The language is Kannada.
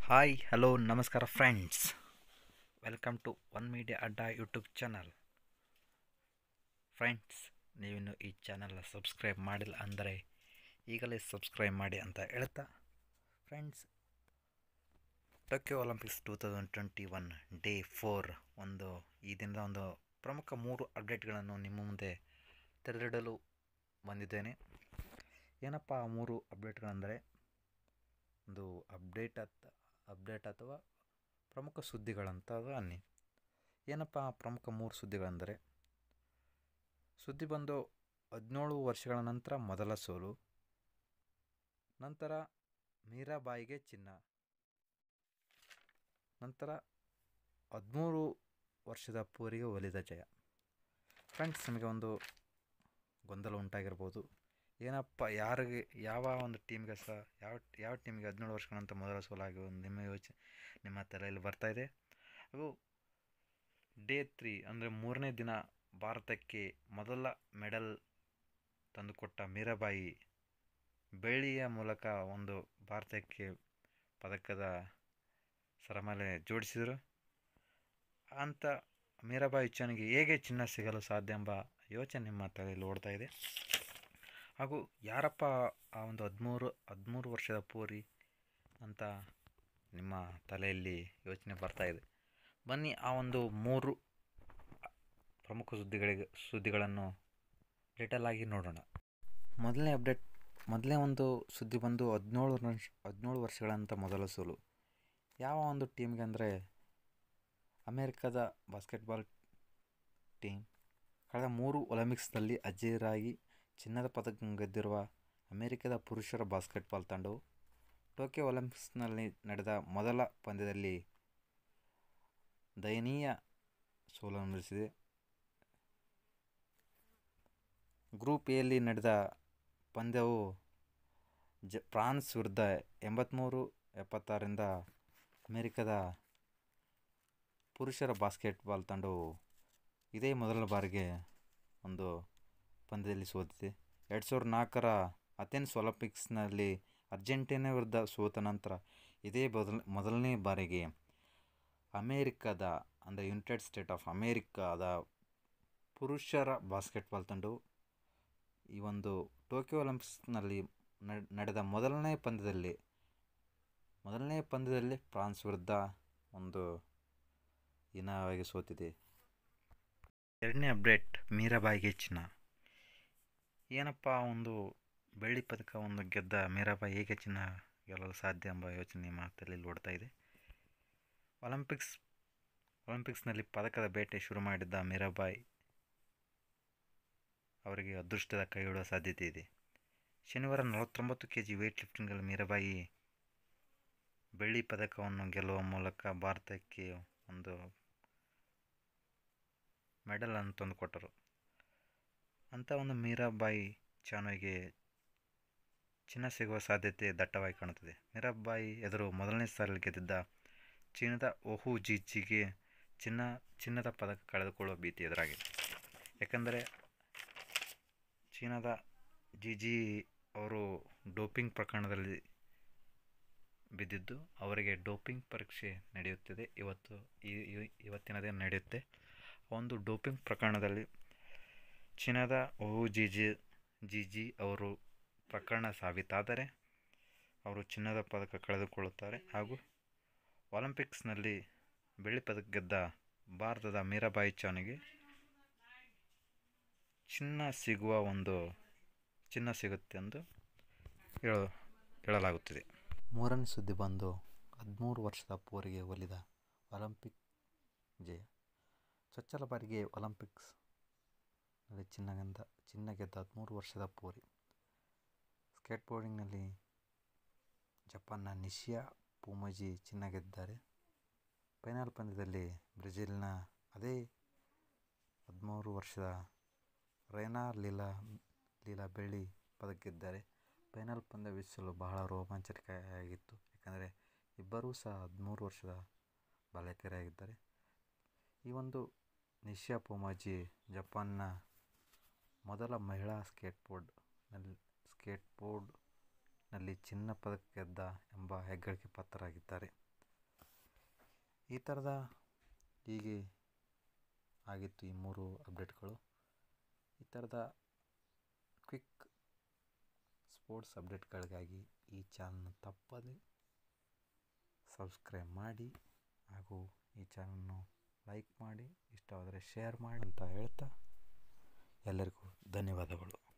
ಹಾಯ್ ಹಲೋ ನಮಸ್ಕಾರ friends welcome to one media ಅಡ್ಡ ಯೂಟ್ಯೂಬ್ ಚಾನಲ್ ಫ್ರೆಂಡ್ಸ್ ನೀವಿನ್ನು ಈ ಚಾನಲ್ನ ಸಬ್ಸ್ಕ್ರೈಬ್ ಮಾಡಿಲ್ಲ ಅಂದರೆ ಈಗಲೇ ಸಬ್ಸ್ಕ್ರೈಬ್ ಮಾಡಿ ಅಂತ ಹೇಳ್ತಾ friends Tokyo Olympics two thousand twenty one day four ಒಂದು ಈ ದಿನದ ಒಂದು ಪ್ರಮುಖ ಮೂರು ಅಪ್ಡೇಟ್ಗಳನ್ನು ನಿಮ್ಮ ಮುಂದೆ ತೆರೆದಿಡಲು ಬಂದಿದ್ದೇನೆ ಏನಪ್ಪ ಆ ಮೂರು ಅಪ್ಡೇಟ್ಗಳೆಂದರೆ ಒಂದು ಅಪ್ಡೇಟ್ ಅತ್ ಅಪ್ಡೇಟ್ ಅಥವಾ ಪ್ರಮುಖ ಸುದ್ದಿಗಳಂತ ಅದು ಅನ್ನಿ ಏನಪ್ಪ ಆ ಪ್ರಮುಖ ಮೂರು ಸುದ್ದಿಗಳೆಂದರೆ ಸುದ್ದಿ ಬಂದು ಹದಿನೇಳು ವರ್ಷಗಳ ನಂತರ ಮೊದಲ ಸೋಲು ನಂತರ ಮೀರಾಬಾಯಿಗೆ ಚಿನ್ನ ನಂತರ ಹದಿಮೂರು ವರ್ಷದ ಪೂರಿಗೆ ಒಲಿದ ಜಯ ಫ್ರೆಂಡ್ಸ್ ನಿಮಗೆ ಒಂದು ಗೊಂದಲ ಉಂಟಾಗಿರ್ಬೋದು ಏನಪ್ಪ ಯಾರಿಗೆ ಯಾವ ಒಂದು ಟೀಮ್ಗೆ ಸಹ ಯಾವ ಯಾವ ಟೀಮ್ಗೆ ಹದಿನೇಳು ವರ್ಷಗಳ ನಂತರ ಮೊದಲ ಸೋಲಾಗಿ ಒಂದು ನಿಮ್ಮ ಯೋಚನೆ ನಿಮ್ಮ ತಲೆಯಲ್ಲಿ ಬರ್ತಾಯಿದೆ ಹಾಗೂ ಡೇ ತ್ರೀ ಅಂದರೆ ಮೂರನೇ ದಿನ ಭಾರತಕ್ಕೆ ಮೊದಲ ಮೆಡಲ್ ತಂದುಕೊಟ್ಟ ಮೀರಾಬಾಯಿ ಬೆಳ್ಳಿಯ ಮೂಲಕ ಒಂದು ಭಾರತಕ್ಕೆ ಪದಕದ ಸರಮಾಲೆ ಜೋಡಿಸಿದರು ಅಂಥ ಮೀರಾಬಾಯಿ ಚನ್ಗೆ ಹೇಗೆ ಚಿನ್ನ ಸಿಗಲು ಸಾಧ್ಯ ಎಂಬ ಯೋಚನೆ ನಿಮ್ಮ ತಲೆಯಲ್ಲಿ ಓಡ್ತಾ ಇದೆ ಹಾಗೂ ಯಾರಪ್ಪ ಆ ಒಂದು ಹದಿಮೂರು ಹದಿಮೂರು ವರ್ಷದ ಪೂರಿ ಅಂತ ನಿಮ್ಮ ತಲೆಯಲ್ಲಿ ಯೋಚನೆ ಬರ್ತಾ ಇದೆ ಬನ್ನಿ ಆ ಒಂದು ಮೂರು ಪ್ರಮುಖ ಸುದ್ದಿಗಳಿಗೆ ಸುದ್ದಿಗಳನ್ನು ಡೀಟೇಲ್ ಆಗಿ ನೋಡೋಣ ಮೊದಲನೇ ಅಪ್ಡೇಟ್ ಮೊದಲನೇ ಒಂದು ಸುದ್ದಿ ಬಂದು ಹದಿನೇಳು ವರ್ಷ ಹದಿನೇಳು ವರ್ಷಗಳಂತ ಮೊದಲ ಸೋಲು ಯಾವ ಒಂದು ಟೀಮ್ಗೆ ಅಂದರೆ ಅಮೇರಿಕದ ಬಾಸ್ಕೆಟ್ಬಾಲ್ ಟೀಮ್ ಕಳೆದ ಮೂರು ಒಲಿಂಪಿಕ್ಸ್ನಲ್ಲಿ ಅಜೇಯರಾಗಿ ಚಿನ್ನದ ಪದಕ ಗೆದ್ದಿರುವ ಅಮೆರಿಕದ ಪುರುಷರ ಬಾಸ್ಕೆಟ್ಬಾಲ್ ತಂಡವು ಟೋಕಿಯೋ ಒಲಿಂಪಿಕ್ಸ್ನಲ್ಲಿ ನಡೆದ ಮೊದಲ ಪಂದ್ಯದಲ್ಲಿ ದಯನೀಯ ಸೋಲನುಭವಿಸಿದೆ ಗ್ರೂಪ್ ಎಯಲ್ಲಿ ನಡೆದ ಪಂದ್ಯವು ಜ ಫ್ರಾನ್ಸ್ ವಿರುದ್ಧ ಎಂಬತ್ತ್ಮೂರು ಎಪ್ಪತ್ತಾರರಿಂದ ಅಮೆರಿಕದ ಪುರುಷರ ಬಾಸ್ಕೆಟ್ಬಾಲ್ ತಂಡವು ಇದೇ ಮೊದಲ ಬಾರಿಗೆ ಒಂದು ಪಂದ್ಯದಲ್ಲಿ ಸೋತಿದೆ ಎರಡು ಸಾವಿರದ ನಾಲ್ಕರ ಅಥೆನ್ಸ್ ಒಲಿಂಪಿಕ್ಸ್ನಲ್ಲಿ ಅರ್ಜೆಂಟೀನಾ ವಿರುದ್ಧ ಸೋತ ನಂತರ ಇದೇ ಬದಲ ಮೊದಲನೇ ಬಾರಿಗೆ ಅಮೇರಿಕದ ಅಂದರೆ ಯುನೈಟೆಡ್ ಸ್ಟೇಟ್ ಆಫ್ ಅಮೇರಿಕಾದ ಪುರುಷರ ಬಾಸ್ಕೆಟ್ಬಾಲ್ ತಂಡವು ಈ ಒಂದು ಟೋಕಿಯೋ ಒಲಿಂಪಿಕ್ಸ್ನಲ್ಲಿ ನಡೆದ ಮೊದಲನೇ ಪಂದ್ಯದಲ್ಲಿ ಮೊದಲನೇ ಪಂದ್ಯದಲ್ಲಿ ಫ್ರಾನ್ಸ್ ವಿರುದ್ಧ ಒಂದು ಹೀನವಾಗಿ ಸೋತಿದೆ ಎರಡನೇ ಅಪ್ಡೇಟ್ ಮೀರಾಬಾಯಿಗೆ ಚಿನ್ನ ಏನಪ್ಪ ಒಂದು ಬೆಳ್ಳಿ ಪದಕ ಒಂದು ಗೆದ್ದ ಮೀರಾಬಾಯಿ ಹೇಗೆ ಚಿನ್ನ ಗೆಲ್ಲಲು ಸಾಧ್ಯ ಎಂಬ ಯೋಚನೆ ನಿಮ್ಮ ತಲೆಯಲ್ಲಿ ಓಡ್ತಾ ಇದೆ ಒಲಿಂಪಿಕ್ಸ್ ಒಲಿಂಪಿಕ್ಸ್ನಲ್ಲಿ ಪದಕದ ಬೇಟೆ ಶುರು ಮಾಡಿದ್ದ ಮೀರಾಬಾಯಿ ಅವರಿಗೆ ಅದೃಷ್ಟದ ಕೈ ಹಿಡುವ ಸಾಧ್ಯತೆ ಇದೆ ಶನಿವಾರ ನಲವತ್ತೊಂಬತ್ತು ಕೆ ಜಿ ವೇಟ್ ಲಿಫ್ಟಿಂಗಲ್ಲಿ ಮೀರಾಬಾಯಿ ಬೆಳ್ಳಿ ಪದಕವನ್ನು ಗೆಲ್ಲುವ ಮೂಲಕ ಭಾರತಕ್ಕೆ ಒಂದು ಮೆಡಲನ್ನು ತಂದುಕೊಟ್ಟರು ಅಂಥ ಒಂದು ಮೀರಾಬಾಯಿ ಚಾನುವಿಗೆ ಚಿನ್ನ ಸಿಗುವ ಸಾಧ್ಯತೆ ದಟ್ಟವಾಗಿ ಕಾಣುತ್ತದೆ ಮೀರಾಬಾಯಿ ಎದುರು ಮೊದಲನೇ ಸಾರಲ್ಲಿ ಗೆದ್ದಿದ್ದ ಚೀನಾದ ಓಹು ಜಿಜಿಗೆ ಚಿನ್ನ ಚಿನ್ನದ ಪದಕ ಕಳೆದುಕೊಳ್ಳುವ ಭೀತಿ ಎದುರಾಗಿದೆ ಯಾಕಂದರೆ ಚೀನಾದ ಜಿಜಿ ಅವರು ಡೋಪಿಂಗ್ ಪ್ರಕರಣದಲ್ಲಿ ಬಿದ್ದಿದ್ದು ಅವರಿಗೆ ಡೋಪಿಂಗ್ ಪರೀಕ್ಷೆ ನಡೆಯುತ್ತಿದೆ ಇವತ್ತು ಈ ಇವತ್ತಿನ ದಿನ ನಡೆಯುತ್ತೆ ಒಂದು ಡೋಪಿಂಗ್ ಪ್ರಕರಣದಲ್ಲಿ ಚೀನಾದ ಓಹು ಜಿಜಿ ಜಿಜಿ ಅವರು ಪ್ರಕರಣ ಸಾಬೀತಾದರೆ ಅವರು ಚಿನ್ನದ ಪದಕ ಕಳೆದುಕೊಳ್ಳುತ್ತಾರೆ ಹಾಗೂ ಒಲಿಂಪಿಕ್ಸ್ನಲ್ಲಿ ಬೆಳ್ಳಿ ಪದಕ ಗೆದ್ದ ಭಾರತದ ಮೀರಾಬಾಯಿ ಚಾನುಗೆ ಚಿನ್ನ ಸಿಗುವ ಒಂದು ಚಿನ್ನ ಸಿಗುತ್ತೆ ಎಂದು ಹೇಳ ಹೇಳಲಾಗುತ್ತಿದೆ ಮೂರನೇ ಸುದ್ದಿ ಬಂದು ಹದಿಮೂರು ವರ್ಷದ ಪೋರಿಗೆ ಒಲಿದ ಒಲಿಂಪಿಕ್ ಜಯ ಚೊಚ್ಚಲ ಬಾರಿಗೆ ಒಲಿಂಪಿಕ್ಸ್ನಲ್ಲಿ ಚಿನ್ನ ಗೆದ್ದ ಚಿನ್ನ ಗೆದ್ದ ಹದಿಮೂರು ವರ್ಷದ ಪೋರಿ ಸ್ಕೇಟ್ ಬೋರ್ಡಿಂಗ್ನಲ್ಲಿ ಜಪಾನ್ನ ನಿಶಿಯಾ ಪೂಮಜಿ ಚಿನ್ನ ಗೆದ್ದಿದ್ದಾರೆ ಫೈನಲ್ ಪಂದ್ಯದಲ್ಲಿ ಬ್ರೆಜಿಲ್ನ ಅದೇ ಹದಿಮೂರು ವರ್ಷದ ರೈನಾ ಲೀಲಾ ಲೀಲಾ ಬೆಳ್ಳಿ ಪದಕ ಗೆದ್ದಿದ್ದಾರೆ ಫೈನಲ್ ಪಂದ್ಯ ವೀಕ್ಷಿಸಲು ಬಹಳ ರೋಮಾಂಚನಕಾರಿಯಾಗಿತ್ತು ಯಾಕಂದರೆ ಇಬ್ಬರೂ ಸಹ ಹದಿಮೂರು ವರ್ಷದ ಬಾಲಕಿಯರಾಗಿದ್ದಾರೆ ಈ ಒಂದು ನಿಶಿಯಾ ಪೂಮಾಜಿ ಜಪಾನ್ನ ಮೊದಲ ಮಹಿಳಾ ಸ್ಕೇಟ್ ಬೋರ್ಡ್ನಲ್ಲಿ ಸ್ಕೇಟ್ ಬೋರ್ಡ್ನಲ್ಲಿ ಚಿನ್ನ ಪದಕ ಗೆದ್ದ ಎಂಬ ಹೆಗ್ಗಳಿಕೆ ಪಾತ್ರರಾಗಿದ್ದಾರೆ ಈ ಥರದ ಹೀಗೆ ಆಗಿತ್ತು ಈ ಮೂರು ಅಪ್ಡೇಟ್ಗಳು ಈ ಥರದ ಕ್ವಿಕ್ ಸ್ಪೋರ್ಟ್ಸ್ ಅಪ್ಡೇಟ್ಗಳಿಗಾಗಿ ಈ ಚಾನಲ್ನ ತಪ್ಪದೆ ಸಬ್ಸ್ಕ್ರೈಬ್ ಮಾಡಿ ಹಾಗೂ ಈ ಚಾನಲ್ನು ಲೈಕ್ ಮಾಡಿ ಇಷ್ಟವಾದರೆ ಶೇರ್ ಮಾಡಿ ಅಂತ ಹೇಳ್ತಾ ಎಲ್ಲರಿಗೂ ಧನ್ಯವಾದಗಳು